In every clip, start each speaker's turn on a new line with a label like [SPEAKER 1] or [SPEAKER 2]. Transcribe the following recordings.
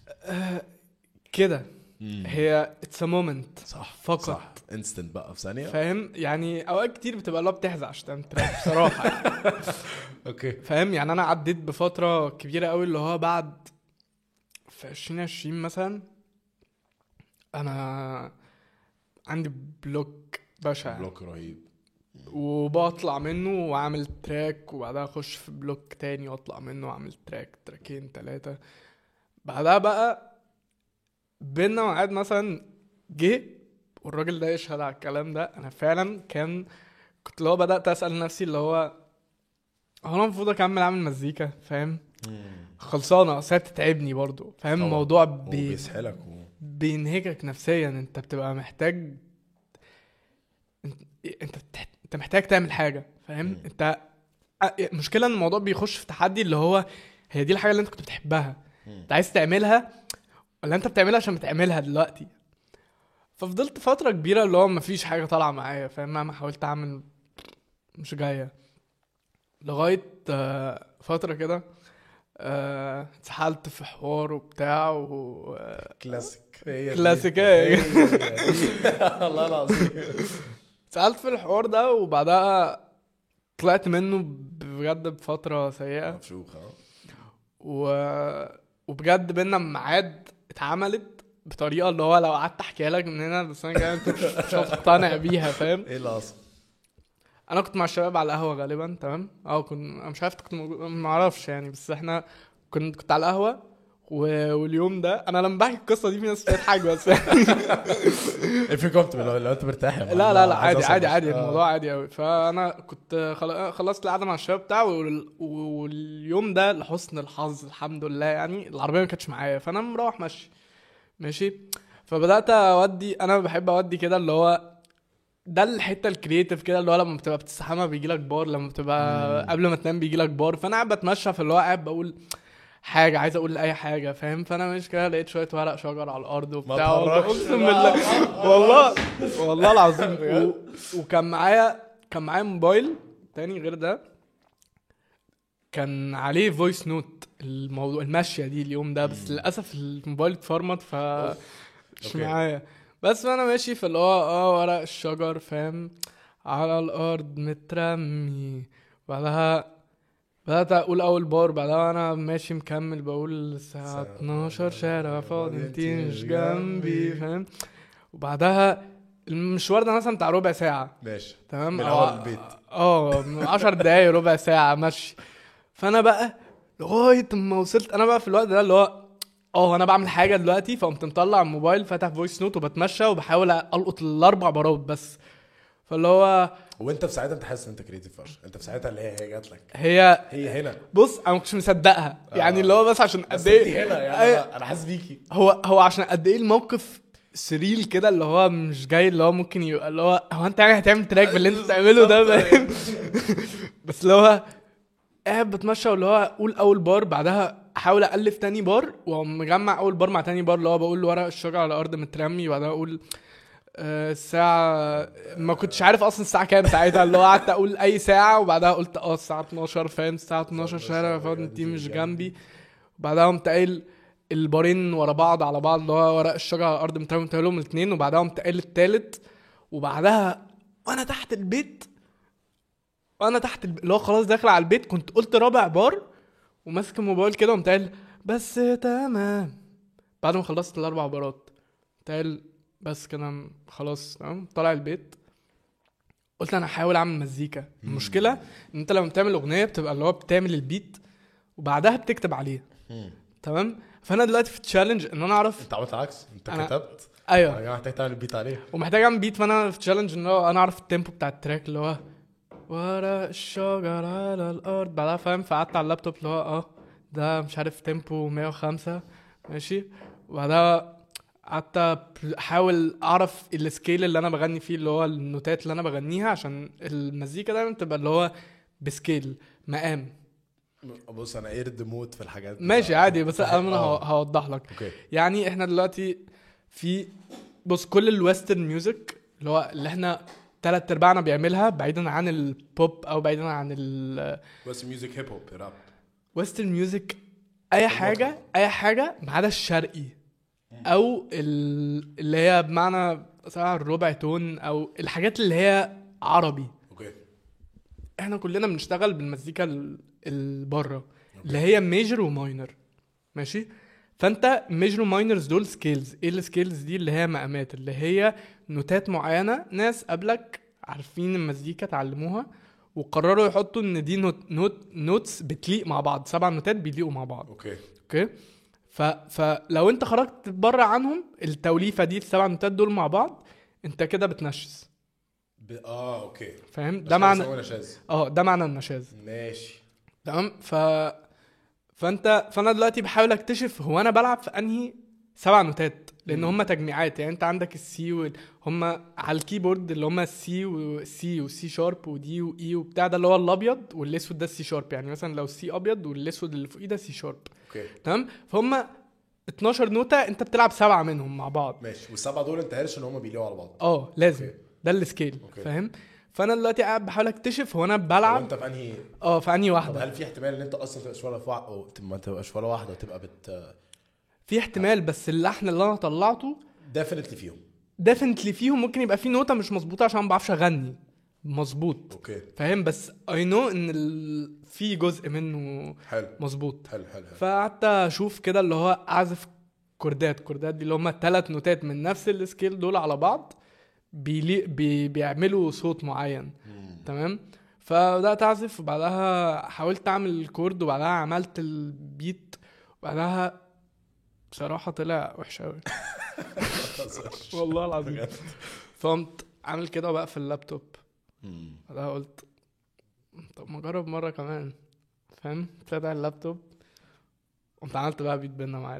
[SPEAKER 1] كده
[SPEAKER 2] مم.
[SPEAKER 1] هي اتس ا مومنت
[SPEAKER 2] صح
[SPEAKER 1] فقط.
[SPEAKER 2] صح انستنت بقى في ثانيه
[SPEAKER 1] فاهم يعني اوقات كتير بتبقى اللي هو بتحزق عشان تعمل تراك بصراحه يعني.
[SPEAKER 2] اوكي
[SPEAKER 1] فاهم يعني انا عديت بفتره كبيره قوي اللي هو بعد في 2020 مثلا انا عندي بلوك بشع
[SPEAKER 2] بلوك رهيب
[SPEAKER 1] وبطلع منه واعمل تراك وبعدها اخش في بلوك تاني واطلع منه واعمل تراك تراكين تلاتة بعدها بقى بينا وقعد مثلا جه والراجل ده يشهد على الكلام ده انا فعلا كان كنت اللي هو بدات اسال نفسي اللي هو هو انا المفروض اكمل اعمل مزيكا فاهم خلصانه اصل هي بتتعبني برضو فاهم
[SPEAKER 2] طبعا.
[SPEAKER 1] الموضوع بي...
[SPEAKER 2] وبيسحلك و...
[SPEAKER 1] بينهكك نفسيا انت بتبقى محتاج انت انت بتح- انت محتاج تعمل حاجه فاهم
[SPEAKER 2] مم.
[SPEAKER 1] انت أ- المشكله ان الموضوع بيخش في تحدي اللي هو هي دي الحاجه اللي انت كنت بتحبها
[SPEAKER 2] مم.
[SPEAKER 1] انت عايز تعملها ولا انت بتعملها عشان بتعملها دلوقتي ففضلت فتره كبيره اللي هو مفيش حاجه طالعه معايا فاهم مهما حاولت اعمل مش جايه لغايه آه، فتره كده آه، اتسحلت في حوار وبتاع و آه،
[SPEAKER 2] كلاسيك هي دي.
[SPEAKER 1] كلاسيكية.
[SPEAKER 2] هي دي. الله العظيم
[SPEAKER 1] سألت في الحوار ده وبعدها طلعت منه بجد بفترة سيئة
[SPEAKER 2] مفشوخ اه
[SPEAKER 1] و... وبجد بينا ميعاد اتعملت بطريقة اللي هو لو قعدت احكيها لك من هنا بس انا انت مش مش هتقتنع بيها فاهم
[SPEAKER 2] ايه اللي حصل؟
[SPEAKER 1] انا كنت مع الشباب على القهوة غالبا تمام اه كنت انا مش عارف كنت موجود ما اعرفش يعني بس احنا كنت كنت على القهوة و... واليوم ده انا لما بحكي القصة دي في ناس بتضحك بس
[SPEAKER 2] ايه في كومنت لو لو انت مرتاح يا
[SPEAKER 1] لا
[SPEAKER 2] معلم.
[SPEAKER 1] لا لا
[SPEAKER 2] عايز
[SPEAKER 1] عادي
[SPEAKER 2] أوصل
[SPEAKER 1] عادي
[SPEAKER 2] بس.
[SPEAKER 1] عادي
[SPEAKER 2] آه.
[SPEAKER 1] الموضوع عادي قوي فانا كنت خل- خلصت القعده مع الشباب بتاع وال- واليوم ده لحسن الحظ الحمد لله يعني العربيه ما كانتش معايا فانا مروح ماشي ماشي فبدات اودي انا بحب اودي كده اللي هو ده الحته الكرييتيف كده اللي هو لما بتبقى بتستحمى بيجي لك بار لما بتبقى
[SPEAKER 2] مم.
[SPEAKER 1] قبل ما تنام بيجي لك بار فانا قاعد بتمشى في اللي هو قاعد بقول حاجه عايز اقول اي حاجه فاهم فانا مش كده لقيت شويه ورق شجر على الارض
[SPEAKER 2] ما
[SPEAKER 1] وبتاع
[SPEAKER 2] تهرجش.
[SPEAKER 1] اقسم بالله والله والله العظيم و... وكان معايا كان معايا موبايل تاني غير ده كان عليه فويس نوت الموضوع الماشيه دي اليوم ده بس
[SPEAKER 2] مم.
[SPEAKER 1] للاسف الموبايل اتفرمط ف مش
[SPEAKER 2] أوكي.
[SPEAKER 1] معايا بس وانا ماشي في اللي هو اه ورق الشجر فاهم على الارض مترمي بعدها بدأت أقول أول بار بعدها وأنا ماشي مكمل بقول الساعة
[SPEAKER 2] الساعة
[SPEAKER 1] 12 شارع فاضي
[SPEAKER 2] انتي
[SPEAKER 1] انتي
[SPEAKER 2] مش
[SPEAKER 1] مش جنبي
[SPEAKER 2] جنبي.
[SPEAKER 1] فاهم وبعدها المشوار ده مثلا بتاع ربع ساعة
[SPEAKER 2] ماشي
[SPEAKER 1] تمام
[SPEAKER 2] من
[SPEAKER 1] أو-
[SPEAKER 2] أول البيت.
[SPEAKER 1] اه من 10 دقايق ربع ساعة مشي فأنا بقى لغاية ما وصلت أنا بقى في الوقت ده اللي هو اه انا بعمل حاجه دلوقتي فقمت مطلع الموبايل فاتح فويس نوت وبتمشى وبحاول القط الاربع بارات بس فاللي هو
[SPEAKER 2] وانت في ساعتها انت حاسس ان انت كريتيف فشخ انت في ساعتها اللي هي هي جات لك
[SPEAKER 1] هي
[SPEAKER 2] هي هنا
[SPEAKER 1] بص انا ما كنتش مصدقها يعني
[SPEAKER 2] آه.
[SPEAKER 1] اللي هو بس عشان
[SPEAKER 2] بس
[SPEAKER 1] قد
[SPEAKER 2] انت
[SPEAKER 1] ايه
[SPEAKER 2] هنا يعني
[SPEAKER 1] أيوة.
[SPEAKER 2] انا- انا حاسس بيكي
[SPEAKER 1] هو هو عشان قد ايه الموقف سريل كده اللي هو مش جاي اللي هو ممكن يبقى اللي هو هو انت يعني هتعمل تراك باللي انت بتعمله ده فاهم بس اللي هو قاعد بتمشى واللي هو اقول اول بار بعدها احاول الف تاني بار واقوم مجمع اول بار مع تاني بار اللي هو بقول ورق الشجر على الارض مترمي بعدها اقول آه، الساعة ما كنتش عارف اصلا الساعة كام ساعتها اللي هو قعدت اقول اي ساعة وبعدها قلت اه الساعة 12 فاهم الساعة 12 شارع فاضي انتي مش جنبي وبعدها قمت قايل البارين ورا بعض على بعض اللي هو ورق الشجر على الارض مترمي قمت قايلهم الاثنين وبعدها قمت قايل التالت وبعدها وانا تحت البيت وانا تحت الب... اللي هو خلاص داخل على البيت كنت قلت رابع بار وماسك الموبايل كده وقمت قايل بس تمام بعد ما خلصت الاربع بارات قمت قايل بس كده م- خلاص تمام طالع البيت قلت انا هحاول اعمل مزيكا المشكله ان انت لما بتعمل اغنيه بتبقى اللي هو بتعمل البيت وبعدها بتكتب عليه تمام فانا دلوقتي في تشالنج ان انا اعرف
[SPEAKER 2] انت عملت العكس انت
[SPEAKER 1] أنا-
[SPEAKER 2] كتبت
[SPEAKER 1] ايوه
[SPEAKER 2] يا جماعه محتاج تعمل بيت عليه
[SPEAKER 1] ومحتاج اعمل بيت فانا في تشالنج ان هو انا اعرف التيمبو بتاع التراك اللي هو ورا الشجر على الارض بعدها فاهم فقعدت على اللابتوب اللي هو اه ده مش عارف تيمبو 105 ماشي وبعدها قعدت احاول اعرف السكيل اللي انا بغني فيه اللي هو النوتات اللي انا بغنيها عشان المزيكا دايما تبقى اللي هو بسكيل مقام
[SPEAKER 2] بص انا قرد موت في الحاجات
[SPEAKER 1] ماشي عادي بس انا
[SPEAKER 2] آه.
[SPEAKER 1] ه- هوضح لك
[SPEAKER 2] اوكي
[SPEAKER 1] يعني احنا دلوقتي في بص كل الويسترن ميوزك اللي هو اللي احنا تلات ارباعنا بيعملها بعيدا عن البوب او بعيدا عن الويسترن
[SPEAKER 2] بس ميوزك هيب هوب راب
[SPEAKER 1] ميوزك اي حاجه اي حاجه ما عدا الشرقي او ال- اللي هي بمعنى مثلا الربع تون او الحاجات اللي هي عربي
[SPEAKER 2] اوكي
[SPEAKER 1] احنا كلنا بنشتغل بالمزيكا ال- ال- بره اللي هي ميجر وماينر ماشي فانت ميجر وماينرز دول سكيلز ايه السكيلز دي اللي هي مقامات اللي هي نوتات معينه ناس قبلك عارفين المزيكا اتعلموها وقرروا يحطوا ان دي نوت نوت نوتس بتليق مع بعض سبع نوتات بيليقوا مع بعض
[SPEAKER 2] اوكي
[SPEAKER 1] اوكي ف... فلو انت خرجت بره عنهم التوليفه دي السبع نوتات دول مع بعض انت كده بتنشز
[SPEAKER 2] ب... اه اوكي
[SPEAKER 1] فاهم ده معنى
[SPEAKER 2] شاذ
[SPEAKER 1] اه ده معنى النشاز
[SPEAKER 2] ماشي
[SPEAKER 1] تمام ف فانت فانا دلوقتي بحاول اكتشف هو انا بلعب في انهي سبع نوتات لان هم تجميعات يعني انت عندك السي وال... هم على الكيبورد اللي هم السي والسي والسي شارب ودي واي وبتاع ده اللي هو الابيض والاسود ده السي شارب يعني مثلا لو السي ابيض والاسود اللي فوقيه ده سي شارب
[SPEAKER 2] اوكي
[SPEAKER 1] تمام فهم 12 نوتة انت بتلعب سبعة منهم مع بعض
[SPEAKER 2] ماشي والسبعه دول انت عارف ان هم بيليقوا على بعض
[SPEAKER 1] اه لازم
[SPEAKER 2] أوكي.
[SPEAKER 1] ده السكيل
[SPEAKER 2] أوكي.
[SPEAKER 1] فاهم فانا دلوقتي قاعد بحاول اكتشف هو انا
[SPEAKER 2] طب
[SPEAKER 1] بلعب
[SPEAKER 2] انت في انهي
[SPEAKER 1] اه في انهي
[SPEAKER 2] طب
[SPEAKER 1] واحده
[SPEAKER 2] هل في احتمال ان انت اصلا تبقاش ولا في واحده أو ما تبقاش ولا واحده وتبقى بت
[SPEAKER 1] في احتمال بس اللحن اللي انا طلعته
[SPEAKER 2] ديفنتلي فيهم
[SPEAKER 1] ديفنتلي فيهم ممكن يبقى في نوتة مش مظبوطة عشان ما بعرفش اغني مظبوط
[SPEAKER 2] اوكي
[SPEAKER 1] فاهم بس اي نو ان ال... في جزء منه
[SPEAKER 2] حلو
[SPEAKER 1] مظبوط
[SPEAKER 2] حلو حلو حلو
[SPEAKER 1] فقعدت اشوف كده اللي هو اعزف كوردات كوردات دي اللي هم ثلاث نوتات من نفس السكيل دول على بعض بيلي... بي... بيعملوا صوت معين تمام فبدات اعزف وبعدها حاولت اعمل الكورد وبعدها عملت البيت وبعدها بصراحه طلع وحش قوي والله العظيم
[SPEAKER 2] بجد
[SPEAKER 1] فقمت عامل كده بقى في اللابتوب بعدها قلت طب ما اجرب مره كمان فاهم فاتح اللابتوب قمت عملت بقى بيت بينا معاد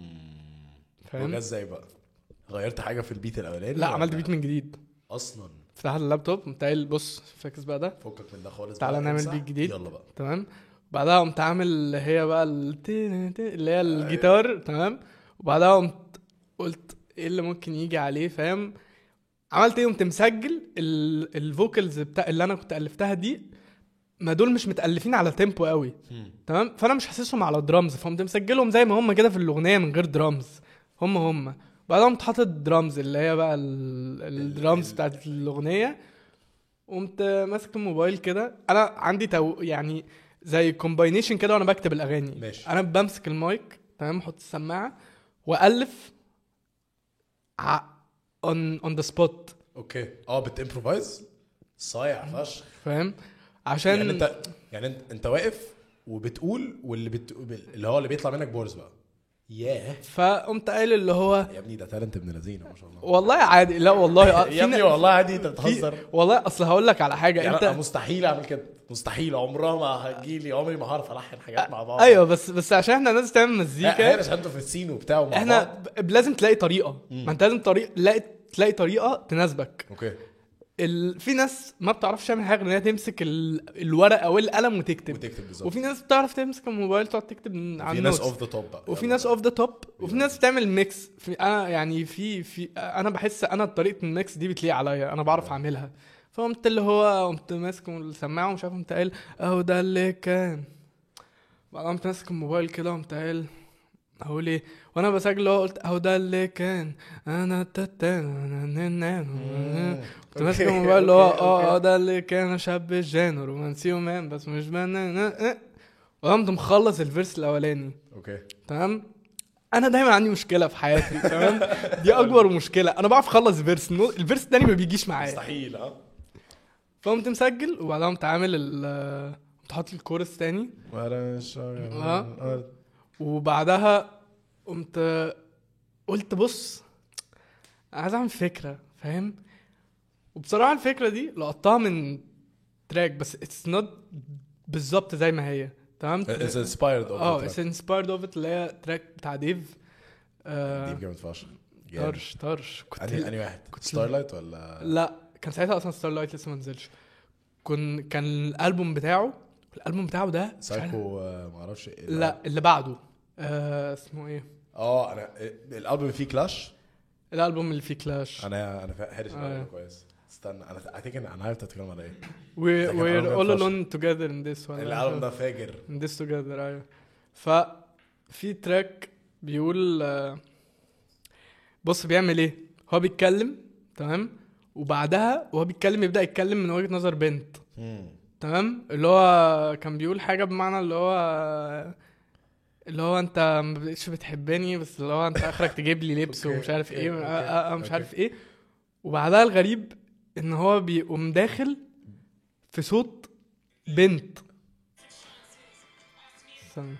[SPEAKER 2] فاهم
[SPEAKER 1] فاهم
[SPEAKER 2] ازاي بقى غيرت حاجه في البيت الاولاني
[SPEAKER 1] لا
[SPEAKER 2] ولا-
[SPEAKER 1] عملت بيت من جديد
[SPEAKER 2] اصلا
[SPEAKER 1] فتحت اللابتوب قمت قايل بص فاكس بقى ده
[SPEAKER 2] فكك من ده خالص
[SPEAKER 1] تعالى
[SPEAKER 2] بقى،
[SPEAKER 1] نعمل
[SPEAKER 2] امسح.
[SPEAKER 1] بيت جديد.
[SPEAKER 2] يلا بقى
[SPEAKER 1] تمام بعدها قمت عامل اللي هي بقى ال- تي- تي- اللي هي الجيتار تمام وبعدها قمت قلت ايه اللي ممكن يجي عليه فاهم عملت ايه قمت مسجل ال- الفوكالز بتاع اللي انا كنت الفتها دي ما دول مش متالفين على تيمبو قوي تمام فانا مش حاسسهم على درامز فقمت مسجلهم زي ما هم كده في الاغنيه من غير درامز هم هم بعدها قمت حاطط درامز اللي هي بقى ال- الدرامز بتاعت الاغنيه قمت ماسك الموبايل كده انا عندي تو يعني زي كومباينيشن كده وانا بكتب الاغاني
[SPEAKER 2] ماشي.
[SPEAKER 1] انا بمسك المايك تمام احط السماعه والف اون اون ذا سبوت
[SPEAKER 2] اوكي اه بتمبروفايز صايع فشخ
[SPEAKER 1] فاهم عشان
[SPEAKER 2] يعني انت يعني انت انت واقف وبتقول واللي بت... اللي هو اللي بيطلع منك بورز بقى ياه
[SPEAKER 1] فقمت قايل اللي هو
[SPEAKER 2] يا ابني ده تالنت ابن لذينه ما شاء الله
[SPEAKER 1] والله عادي لا والله آه،
[SPEAKER 2] يا ابني
[SPEAKER 1] نا-
[SPEAKER 2] والله عادي انت
[SPEAKER 1] في
[SPEAKER 2] بتهزر
[SPEAKER 1] والله اصل هقول لك على حاجه
[SPEAKER 2] يعني
[SPEAKER 1] انت
[SPEAKER 2] انا مستحيل اعمل كده مستحيل عمرها ما هتجيلي عمري ما هعرف الحن حاجات مع بعض
[SPEAKER 1] ايوه بس بس عشان احنا ناس تعمل
[SPEAKER 2] هي
[SPEAKER 1] مزيكا
[SPEAKER 2] عشان انتوا في السين وبتاع ومع
[SPEAKER 1] احنا
[SPEAKER 2] بعض.
[SPEAKER 1] ب- لازم تلاقي طريقه ما انت لازم طريقه تلاقي تلاقي طريقه تناسبك
[SPEAKER 2] اوكي
[SPEAKER 1] ال... في ناس ما بتعرفش تعمل حاجه غير ان هي تمسك ال... الورقه والقلم وتكتب
[SPEAKER 2] وتكتب بالظبط
[SPEAKER 1] وفي ناس بتعرف تمسك الموبايل تقعد تكتب من- على
[SPEAKER 2] في ناس
[SPEAKER 1] النوتس
[SPEAKER 2] اوف ذا توب بقى
[SPEAKER 1] وفي
[SPEAKER 2] يلا.
[SPEAKER 1] ناس اوف ذا توب وفي ناس بتعمل ميكس في انا يعني في في انا بحس انا طريقه الميكس دي بتليق عليا انا بعرف اعملها فقمت اللي هو قمت ماسك السماعه ومش عارف قمت قايل اهو ده اللي كان بعدها قمت ماسك الموبايل كده وقمت قايل اقول ايه وانا بسجل هو قلت اهو ده اللي كان انا تتا كنت ماسك
[SPEAKER 2] أوكي،
[SPEAKER 1] الموبايل اللي هو
[SPEAKER 2] أوكي،
[SPEAKER 1] اه
[SPEAKER 2] أوكي.
[SPEAKER 1] اه ده اللي كان شاب الجان رومانسي ومان بس مش بنا وقمت مخلص الفيرس الاولاني
[SPEAKER 2] اوكي
[SPEAKER 1] تمام انا دايما عندي مشكله في حياتي تمام دي اكبر مشكله انا بعرف اخلص فيرس النو- الفيرس التاني ما بيجيش معايا
[SPEAKER 2] مستحيل اه
[SPEAKER 1] فقمت مسجل وبعدها قمت عامل ال قمت حاطط الكورس تاني آه. وبعدها قمت قلت بص عايز اعمل فكره فاهم وبصراحه الفكره دي لقطتها من تراك بس اتس نوت بالظبط زي ما هي تمام
[SPEAKER 2] اتس انسبايرد
[SPEAKER 1] اه اتس انسبايرد اوف اللي هي تراك بتاع ديف آه،
[SPEAKER 2] دي جامد فشخ جامد.
[SPEAKER 1] طرش طرش كنت
[SPEAKER 2] انهي انهي واحد
[SPEAKER 1] كنت-
[SPEAKER 2] ستارلايت ولا
[SPEAKER 1] لا كان ساعتها اصلا ستار لايت لسه ما نزلش كن كان الالبوم بتاعه الالبوم بتاعه ده مش عارف-
[SPEAKER 2] سايكو آه، ما اعرفش ايه
[SPEAKER 1] لا اللي بعده آه اسمه ايه
[SPEAKER 2] اه انا الالبوم فيه كلاش
[SPEAKER 1] الالبوم اللي فيه كلاش
[SPEAKER 2] انا انا فا- هارس
[SPEAKER 1] آه.
[SPEAKER 2] الألبوم كويس استنى انا اي ثينك انا عارف تتكلم على ايه
[SPEAKER 1] we're,
[SPEAKER 2] كان
[SPEAKER 1] we're
[SPEAKER 2] ألبوم
[SPEAKER 1] all
[SPEAKER 2] فشخ.
[SPEAKER 1] alone together in this one
[SPEAKER 2] الالبوم ده فاجر
[SPEAKER 1] in this together ايوه ف في تراك بيقول آه، بص بيعمل ايه هو بيتكلم تمام وبعدها وهو بيتكلم يبدا يتكلم من وجهه نظر بنت
[SPEAKER 2] مم.
[SPEAKER 1] تمام اللي هو كان بيقول حاجه بمعنى اللي هو اللي هو انت ما بقتش بتحبني بس اللي هو انت اخرك تجيب لي لبس
[SPEAKER 2] أوكي،
[SPEAKER 1] ومش عارف
[SPEAKER 2] أوكي،
[SPEAKER 1] ايه
[SPEAKER 2] أوكي،
[SPEAKER 1] آه، آه، آه، مش
[SPEAKER 2] أوكي.
[SPEAKER 1] عارف ايه وبعدها الغريب ان هو بيقوم داخل في صوت بنت استنى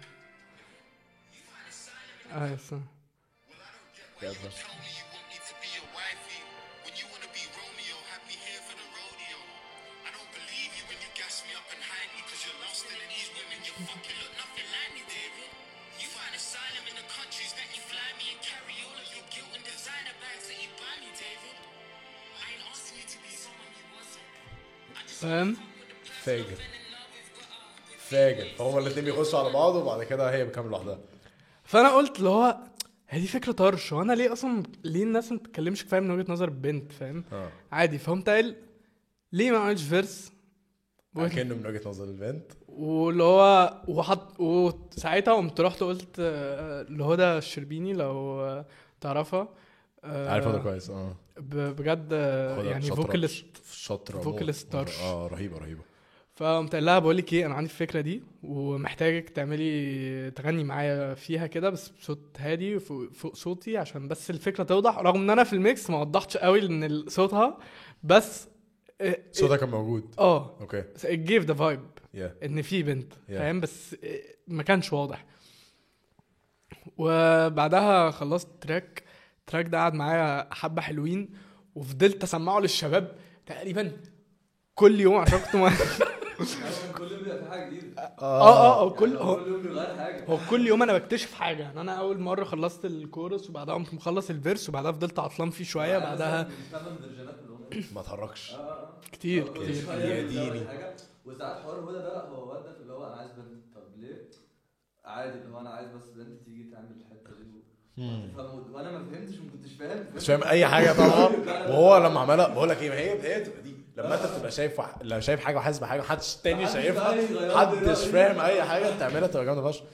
[SPEAKER 1] اه استنى
[SPEAKER 2] يلا.
[SPEAKER 3] Tell me you want me to be your wifey. When you wanna be Romeo, have me here for the rodeo. I don't believe you when you gas me up and hide me, cause you're lost in these women. You fucking look nothing like me, David. You find asylum in the countries that you fly me and carry all of your guilt and designer bags that you buy me, David. I ain't asking you to be someone you wasn't.
[SPEAKER 1] فاهم
[SPEAKER 2] فاجر فاجر فهما الاثنين بيخشوا على بعض وبعد كده هي بتكمل لوحدها
[SPEAKER 1] فانا قلت اللي هو هي دي فكره طرش وانا ليه اصلا ليه الناس ما بتتكلمش كفايه من وجهه نظر بنت فاهم
[SPEAKER 2] اه
[SPEAKER 1] عادي فقمت قايل ليه ما عملتش فيرس
[SPEAKER 2] كانه من وجهه نظر البنت
[SPEAKER 1] واللي هو وحط وساعتها قمت رحت قلت آه، لهدى الشربيني لو آه، تعرفها آه،
[SPEAKER 2] عارف هذا كويس اه
[SPEAKER 1] ب- بجد آه،
[SPEAKER 2] خدها
[SPEAKER 1] يعني
[SPEAKER 2] شاطرة-
[SPEAKER 1] فوكاليست
[SPEAKER 2] شاطره
[SPEAKER 1] فوكاليست
[SPEAKER 2] موت.
[SPEAKER 1] طرش.
[SPEAKER 2] اه رهيبه رهيبه
[SPEAKER 1] فقمت قايل لها بقول لك ايه انا عندي الفكره دي ومحتاجك تعملي تغني معايا فيها كده بس بصوت هادي فوق, فوق صوتي عشان بس الفكره توضح رغم ان انا في الميكس ما وضحتش قوي ان صوتها بس اه
[SPEAKER 2] صوتها كان موجود
[SPEAKER 1] اه
[SPEAKER 2] اوكي
[SPEAKER 1] جيف ذا فايب
[SPEAKER 2] يا
[SPEAKER 1] ان في بنت
[SPEAKER 2] Yeah.
[SPEAKER 1] فاهم بس اه، ما كانش واضح وبعدها خلصت تراك التراك ده قعد معايا حبه حلوين وفضلت اسمعه للشباب تقريبا كل يوم عشان كنت ما...
[SPEAKER 4] كل يوم بيبقى في حاجه جديده
[SPEAKER 1] اه اه اه كل
[SPEAKER 4] يعني
[SPEAKER 1] هو
[SPEAKER 4] كل يوم بيغير حاجه
[SPEAKER 1] هو كل يوم انا بكتشف حاجه يعني انا اول مره خلصت الكورس وبعدها قمت مخلص الفيرس وبعدها فضلت عطلان فيه شويه
[SPEAKER 4] يعني
[SPEAKER 1] بعدها
[SPEAKER 4] مثلاً ثمان فيرجنات من الاغنيه
[SPEAKER 2] ما تهرجش
[SPEAKER 4] اه اه
[SPEAKER 1] كتير
[SPEAKER 4] كل
[SPEAKER 1] كتير
[SPEAKER 4] شوية
[SPEAKER 2] يا
[SPEAKER 4] بيزود
[SPEAKER 2] ديني.
[SPEAKER 4] حاجة. وساعات حوار هدى ده لا هو ودى في اللي هو انا عايز بنت طب ليه؟ عادي اللي هو انا عايز بس بنت تيجي تعمل الحته دي و- وتفهم وانا ما فهمتش وما كنتش فاهم
[SPEAKER 2] مش فاهم اي حاجه طبعا وهو لما عملها بقول لك ايه ما هي هي بتبقى دي لما انت بتبقى شايف وح... لو شايف حاجه وحاسس بحاجه محدش تاني
[SPEAKER 4] محدش
[SPEAKER 2] شايفها
[SPEAKER 4] بقى يغيرها
[SPEAKER 2] محدش
[SPEAKER 4] دلوقتي.
[SPEAKER 2] فاهم اي حاجه تعملها تبقى جامده فشخ